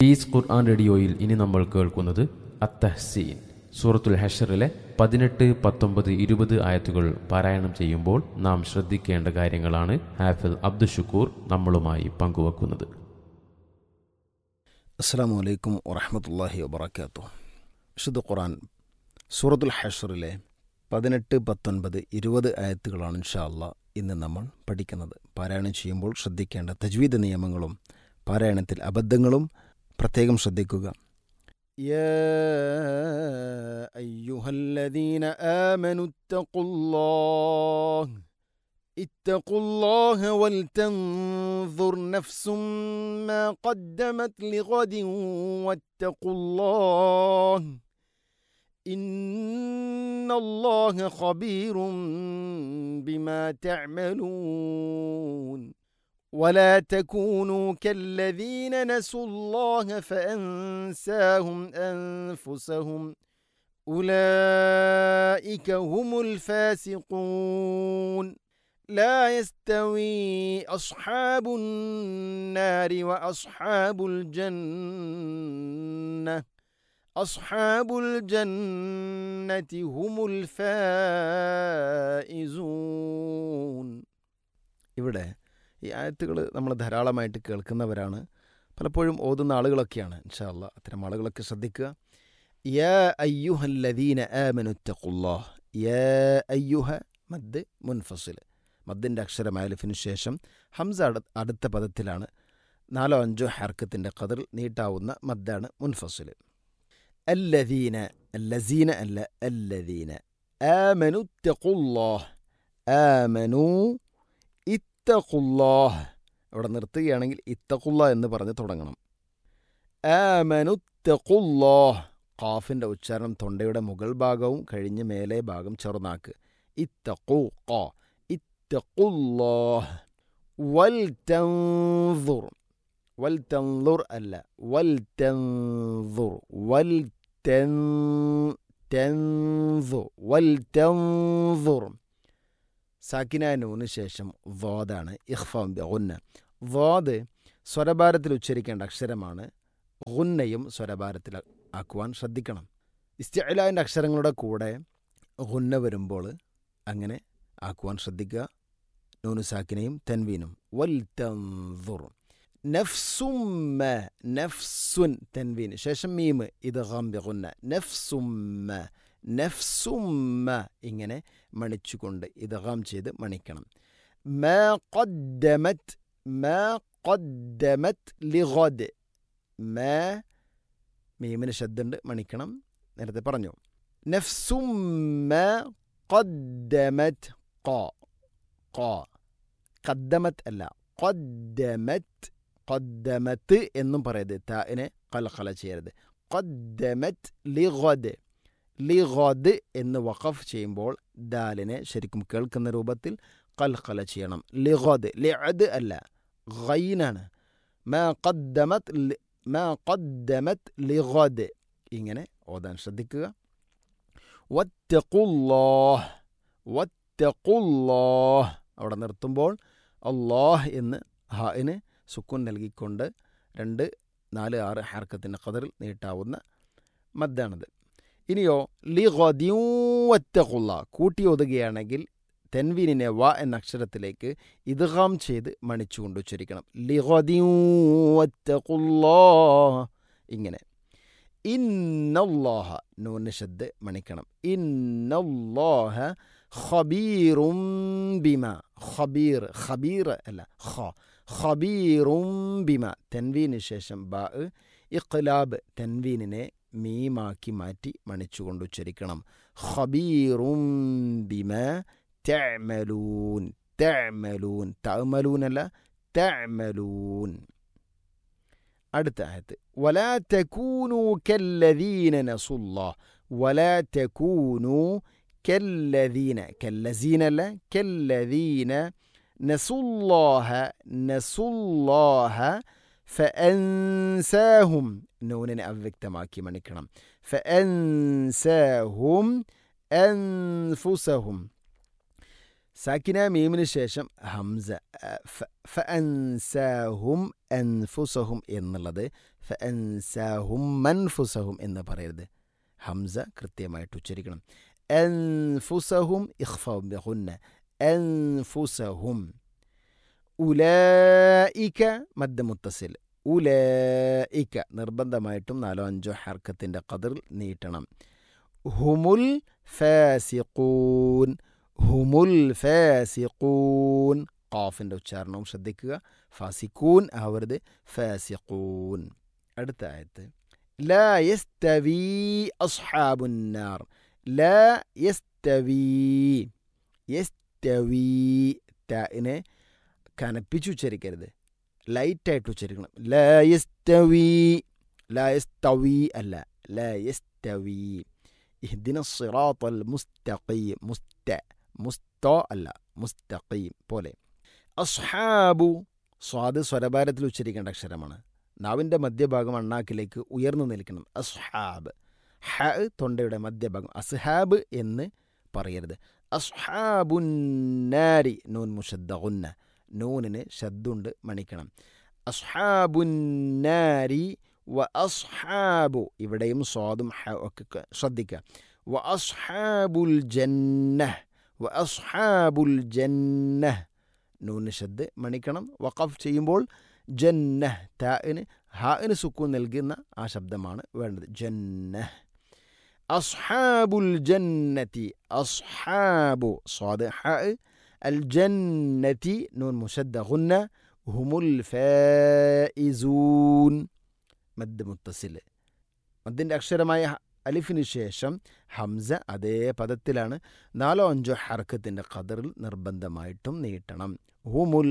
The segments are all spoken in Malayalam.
പീസ് ഖുർആൻ റേഡിയോയിൽ ഇനി നമ്മൾ കേൾക്കുന്നത് അത്തഹ്സീൻ സൂറത്തുൽ ഹഷറിലെ പതിനെട്ട് പത്തൊമ്പത് ഇരുപത് ആയത്തുകൾ പാരായണം ചെയ്യുമ്പോൾ നാം ശ്രദ്ധിക്കേണ്ട കാര്യങ്ങളാണ് ഹാഫിൽ അബ്ദുഷുക്കൂർ നമ്മളുമായി പങ്കുവെക്കുന്നത് അസ്സാം വലൈക്കും വറഹമത്തല്ലാഹി വബർക്കാത്തു വിശുദ്ധ ഖുറാൻ സൂറത്തുൽ ഹഷറിലെ പതിനെട്ട് പത്തൊൻപത് ഇരുപത് ആയത്തുകളാണ് ഇൻഷാ അള്ളാ ഇന്ന് നമ്മൾ പഠിക്കുന്നത് പാരായണം ചെയ്യുമ്പോൾ ശ്രദ്ധിക്കേണ്ട തജ്വീദ് നിയമങ്ങളും പാരായണത്തിൽ അബദ്ധങ്ങളും പ്രത്യേകം ശ്രദ്ധിക്കുക يا أيها الذين آمنوا اتقوا الله اتقوا الله ولتنظر نفس ما قدمت لغد واتقوا الله إن الله خبير بما تعملون ولا تكونوا كالذين نسوا الله فأنساهم أنفسهم أولئك هم الفاسقون لا يستوي أصحاب النار وأصحاب الجنة أصحاب الجنة هم الفائزون ഇവിടെ ഈ ആയത്തുകൾ നമ്മൾ ധാരാളമായിട്ട് കേൾക്കുന്നവരാണ് പലപ്പോഴും ഓതുന്ന ആളുകളൊക്കെയാണ് ഇൻഷാല്ല അത്തരം ആളുകളൊക്കെ ശ്രദ്ധിക്കുക യാ അയ്യുഹല്ലദീന ആമനുത്തഖുല്ലാഹ് യാ അയ്യുഹ മദ് മുൻഫസിൽ മദ്ദിൻ്റെ അക്ഷരം അയലിഫിന് ശേഷം ഹംസ അടു അടുത്ത പദത്തിലാണ് നാലോ അഞ്ചോ ഹർക്കത്തിൻ്റെ കതിർ നീട്ടാവുന്ന മദ്ദാണ് മുൻഫസിൽ അല്ലദീന അല്ലസീന അല്ല അല്ലദീന ആമനു തഖുല്ലാഹ് ആമനു ഇത്തഖുല്ലാഹ് അവിടെ നിർത്തുകയാണെങ്കിൽ ഇത്തഖുല്ല എന്ന് പറഞ്ഞ് തുടങ്ങണം ആമനു തഖുല്ലാഹ് ഖാഫിൻ്റെ ഉച്ചാരണം തൊണ്ടയുടെ മുകൾ ഭാഗവും കഴിഞ്ഞ് മേലെ ഭാഗം ചെറുനാക്ക് ഇത്തഖു ഖാ ഇത്തഖുല്ലാഹ് വൽ തൻദുർ വൽ തൻദുർ അല്ല വൽ തൻദുർ വൽ തൻ തൻദുർ വൽ തൻദുർ സാക്കിന നൂന് ശേഷം വാദാണ് ഇഖ്ഫാം ഗുന്ന വാദ് സ്വരഭാരത്തിൽ ഉച്ചരിക്കേണ്ട അക്ഷരമാണ് ഗുന്നയും സ്വരഭാരത്തിൽ ആക്കുവാൻ ശ്രദ്ധിക്കണം ഇസ്തിഅലാൻ്റെ അക്ഷരങ്ങളുടെ കൂടെ ഗുന്ന വരുമ്പോൾ അങ്ങനെ ആക്കുവാൻ ശ്രദ്ധിക്കുക നൂനു സാക്കിനയും തെൻവീനും വൽ തൻദുർ നഫ്സുമ്മ നഫ്സുൻ തെൻവീൻ ശേഷം മീമ് ഇത് ഗംബിഗുന്ന നഫ്സുമ്മ നഫ്സുമ്മ ഇങ്ങനെ മണിച്ചുകൊണ്ട് ഇതഹാം ചെയ്ത് മണിക്കണം മാ ഖദ്ദമത് മാ ഖദ്ദമത് ലിഗദ് മാ മീമിന് ശബ്ദമുണ്ട് മണിക്കണം നേരത്തെ പറഞ്ഞു നഫ്സുമ്മ ഖദ്ദമത് ഖ ഖ ഖദ്ദമത് അല്ല ഖദ്ദമത് ഖദ്ദമത്ത് എന്നും പറയരുത് താഇനെ കലഖല ചെയ്യരുത് ഖദ്ദമത് ലിഗദ് ലിഗദ് എന്ന് വഖഫ് ചെയ്യുമ്പോൾ ദാലിനെ ശരിക്കും കേൾക്കുന്ന രൂപത്തിൽ കൽഖല ചെയ്യണം ലിഗദ് ലിഅദ് അല്ല ഗൈനാണ് മാ ഖദ്ദമത് മാ ഖദ്ദമത് ലിഗദ് ഇങ്ങനെ ഓതാൻ ശ്രദ്ധിക്കുക വത്തഖുല്ലാഹ് വത്തഖുല്ലാഹ് അവിടെ നിർത്തുമ്പോൾ അള്ളാഹ് എന്ന് ഹാഇന് സുക്കുൻ നൽകിക്കൊണ്ട് രണ്ട് നാല് ആറ് ഹാർക്കത്തിൻ്റെ കതറിൽ നീട്ടാവുന്ന മദ്ദാണത് ഇനിയോ ലിഗദ്യൂവത്തഖുള്ള കൂട്ടി ഒതുകയാണെങ്കിൽ തെൻവീനിനെ വ എന്ന അക്ഷരത്തിലേക്ക് ഇദ്ഗാം ചെയ്ത് മണിച്ചുകൊണ്ട് ഉച്ചരിക്കണം ലിഗദ്യൂവത്തഖുല്ലാ ഇങ്ങനെ ഇന്നല്ലാഹ നൂന് ശബ്ദ് മണിക്കണം ഇന്നല്ലാഹ ഖബീറും ബിമ ഖബീർ ഖബീർ അല്ല ഖ ഖബീറും ബിമ തെൻവീന് ശേഷം ബ ഇഖ്ലാബ് തെൻവീനിനെ മീമാക്കി മാറ്റി മണിച്ചുകൊണ്ട് ഉച്ചരിക്കണം ഖബീറും ബിമ തഅമലൂൻ തഅമലൂൻ തഅമലൂൻ അല്ല തഅമലൂൻ അടുത്ത ആയത്ത് ولا تكونوا كالذين نسوا الله ولا تكونوا كالذين كالذين لا كالذين نسوا الله نسوا الله فأنساهم നൂനിനെ അവ്യക്തമാക്കി മണിക്കണം ഫഅൻസാഹും അൻഫുസഹും സാക്കിന മീമിന് ശേഷം ഹംസ അ, ഫ- ഫഅൻസാഹും അൻഫുസഹും എന്നുള്ളത് ഫഅൻസാഹും മൻഫുസഹും എന്ന് പറയരുത് ഹംസ കൃത്യമായിട്ട് ഉച്ചരിക്കണം അൻഫുസഹും ഇഖ്ഫാഉം ബിഗുന്ന അൻഫുസഹും ഉലായിക മദ്ദ മുത്തസിൽ ഉലായിക നിർബന്ധമായിട്ടും നാലോ അഞ്ചോ ഹർക്കത്തിൻ്റെ കതിർ നീട്ടണം ഹുമുൽ ഫാസിഖൂൻ ഹുമുൽ ഫാസിഖൂൻ ഖാഫിൻ്റെ ഉച്ചാരണവും ശ്രദ്ധിക്കുക ഫാസിഖൂൻ ആവരുത് ഫാസിഖൂൻ അടുത്ത ആയത്ത് ലാ യസ്തവി അസ്ഹാബുന്നാർ ലാ യസ്തവി യസ്തവി താഇനെ കനപ്പിച്ച് ഉച്ചരിക്കരുത് ലൈറ്റായിട്ട് ഉച്ചരിക്കണം ലാ യസ്തവി ലാ യസ്തവി അല്ല ലാ യസ്തവി ഇഹ്ദിന സിറാത്തൽ മുസ്തഖീം മുസ്ത മുസ്തോ അല്ല മുസ്തഖീം പോലെ അസ്ഹാബു സ്വാദ് സ്വരഭാരത്തിൽ ഉച്ചരിക്കേണ്ട അക്ഷരമാണ് നാവിൻ്റെ മധ്യഭാഗം അണ്ണാക്കിലേക്ക് ഉയർന്നു നിൽക്കണം അസ്ഹാബ് ഹ തൊണ്ടയുടെ മധ്യഭാഗം അസ്ഹാബ് എന്ന് പറയരുത് അസ്ഹാബുന്നാരി നൂൻ മുഷദ്ദുന്ന നൂനിന് ശബ്ദുണ്ട് മണിക്കണം അസ്ഹാബുന്നാരി വ അസ്ഹാബു ഇവിടെയും സ്വാദും ഹ ഒക്കെ ക- ശ്രദ്ധിക്കുക വ അസ്ഹാബുൽ ജന്ന വ അസ്ഹാബുൽ ജന്ന നൂന് ശബ്ദ് മണിക്കണം വഖഫ് ചെയ്യുമ്പോൾ ജന്ന താഇന് ഹാഇന് സുക്കൂൻ നൽകുന്ന ആ ശബ്ദമാണ് വേണ്ടത് ജന്ന അസ്ഹാബുൽ ജന്നതി അസ്ഹാബു സ്വാദ് ഹ അൽ ജന്നതി നൂൻ മുഷദ്ദ ഗുന്ന ഹുമുൽ ഫായിസൂൻ മദ് മുത്തസിൽ മദ്ദിൻ്റെ അക്ഷരമായ ഹ- അലിഫിന് ശേഷം ഹംസ അതേ പദത്തിലാണ് നാലോ അഞ്ചോ ഹർക്കത്തിൻ്റെ ഖദറിൽ നിർബന്ധമായിട്ടും നീട്ടണം ഹുമുൽ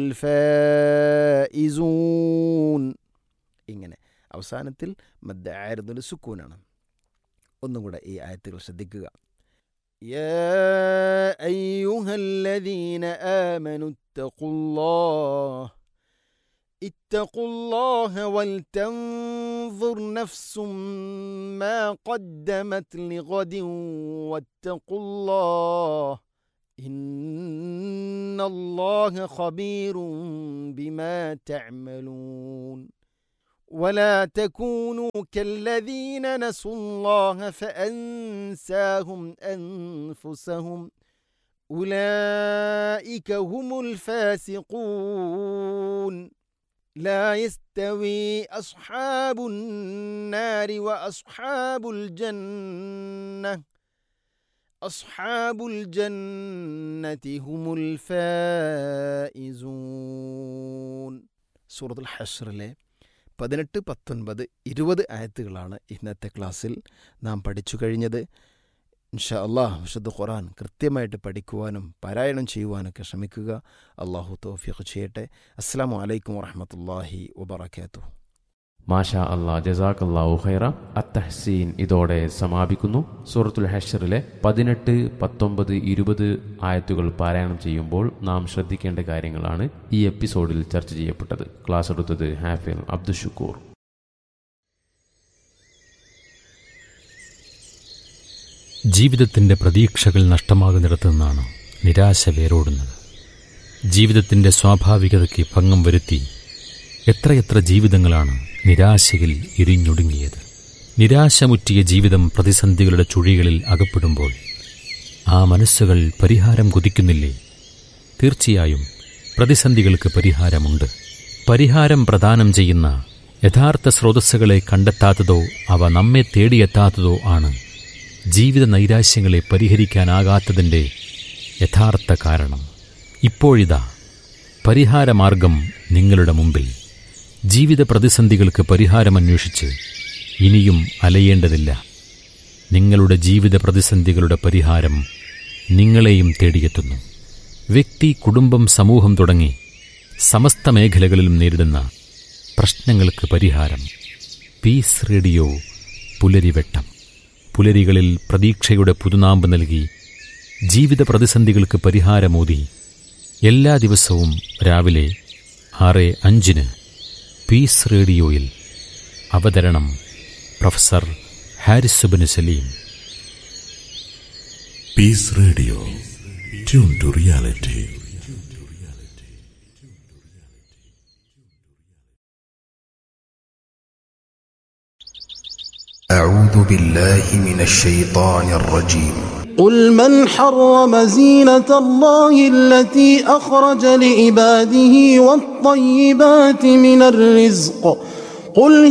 ഫായിസൂൻ ഇങ്ങനെ അവസാനത്തിൽ മദ് ആയിരുന്നൊരു സുക്കൂനാണ് ഒന്നും കൂടെ ഈ ആയത്തുകൾ ശ്രദ്ധിക്കുക يا أيها الذين آمنوا اتقوا الله اتقوا الله ولتنظر نفس ما قدمت لغد واتقوا الله إن الله خبير بما تعملون ولا تكونوا كالذين نسوا الله فأنساهم أنفسهم أولئك هم الفاسقون لا يستوي أصحاب النار وأصحاب الجنة أصحاب الجنة هم الفائزون سورة الحشر له പതിനെട്ട് പത്തൊൻപത് ഇരുപത് ആയത്തുകളാണ് ഇന്നത്തെ ക്ലാസ്സിൽ നാം പഠിച്ചു കഴിഞ്ഞത് ഇൻഷാ അള്ളാഹ് വിശുദ്ധ ഖുറാൻ കൃത്യമായിട്ട് പഠിക്കുവാനും പാരായണം ചെയ്യുവാനൊക്കെ ശ്രമിക്കുക അള്ളാഹു തോഫിയൊക്കെ ചെയ്യട്ടെ അസ്സാം വലൈക്കും വറഹമത്തല്ലാഹി വബർക്കാത്തു മാഷാ അള്ളാ ജസാഖ് അള്ളാഹു ഖൈറ അത്തഹ്സീൻ ഇതോടെ സമാപിക്കുന്നു സൂറത്തുൽ ഹഷറിലെ പതിനെട്ട് പത്തൊമ്പത് ഇരുപത് ആയത്തുകൾ പാരായണം ചെയ്യുമ്പോൾ നാം ശ്രദ്ധിക്കേണ്ട കാര്യങ്ങളാണ് ഈ എപ്പിസോഡിൽ ചർച്ച ചെയ്യപ്പെട്ടത് ക്ലാസ് എടുത്തത് ഹാഫിൽ അബ്ദുഷുക്കൂർ ജീവിതത്തിൻ്റെ പ്രതീക്ഷകൾ നഷ്ടമാകുന്നിടത്തു നിന്നാണ് നിരാശ വേരോടുന്നത് ജീവിതത്തിൻ്റെ സ്വാഭാവികതയ്ക്ക് ഭംഗം വരുത്തി എത്രയെത്ര ജീവിതങ്ങളാണ് നിരാശയിൽ ഇരിഞ്ഞൊടുങ്ങിയത് നിരാശമുറ്റിയ ജീവിതം പ്രതിസന്ധികളുടെ ചുഴികളിൽ അകപ്പെടുമ്പോൾ ആ മനസ്സുകൾ പരിഹാരം കൊതിക്കുന്നില്ലേ തീർച്ചയായും പ്രതിസന്ധികൾക്ക് പരിഹാരമുണ്ട് പരിഹാരം പ്രദാനം ചെയ്യുന്ന യഥാർത്ഥ സ്രോതസ്സുകളെ കണ്ടെത്താത്തതോ അവ നമ്മെ തേടിയെത്താത്തതോ ആണ് ജീവിത നൈരാശ്യങ്ങളെ പരിഹരിക്കാനാകാത്തതിൻ്റെ യഥാർത്ഥ കാരണം ഇപ്പോഴിതാ പരിഹാരമാർഗം നിങ്ങളുടെ മുമ്പിൽ ജീവിത പ്രതിസന്ധികൾക്ക് പരിഹാരമന്വേഷിച്ച് ഇനിയും അലയേണ്ടതില്ല നിങ്ങളുടെ ജീവിത പ്രതിസന്ധികളുടെ പരിഹാരം നിങ്ങളെയും തേടിയെത്തുന്നു വ്യക്തി കുടുംബം സമൂഹം തുടങ്ങി സമസ്ത മേഖലകളിലും നേരിടുന്ന പ്രശ്നങ്ങൾക്ക് പരിഹാരം പീസ് റേഡിയോ പുലരിവെട്ടം പുലരികളിൽ പ്രതീക്ഷയുടെ പുതുനാമ്പ് നൽകി ജീവിത പ്രതിസന്ധികൾക്ക് പരിഹാരമോതി എല്ലാ ദിവസവും രാവിലെ ആറ് അഞ്ചിന് പീസ് റേഡിയോയിൽ അവതരണം പ്രൊഫസർ ഹാരിസുബിന് Saleem Peace Radio. Tune to reality. أعوذ بالله من الشيطان الرجيم قل من حرم زينة الله التي أخرج لعباده والطيبات من الرزق قل